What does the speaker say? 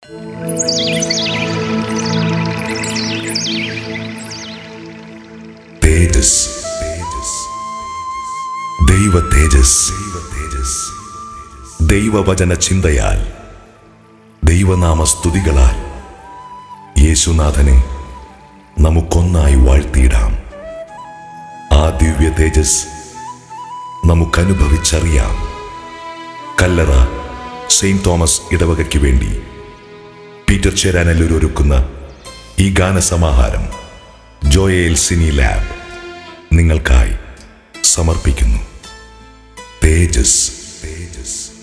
തേജസ് തേജസ് ദൈവ തേജസ് ദൈവ തേജസ് ദൈവവചന ചിന്തയാൽ ദൈവനാമ സ്തുതികളാൽ യേശുനാഥനെ നമുക്കൊന്നായി വാഴ്ത്തിയിടാം ആ ദിവ്യ തേജസ് നമുക്കനുഭവിച്ചറിയാം കല്ലറ സെയിന്റ് തോമസ് ഇടവകയ്ക്ക് വേണ്ടി പീറ്റർ ചേരാനല്ലൂർ ഒരുക്കുന്ന ഈ ഗാനസമാഹാരം ജോയൽ സിനി ലാബ് നിങ്ങൾക്കായി സമർപ്പിക്കുന്നു തേജസ് തേജസ്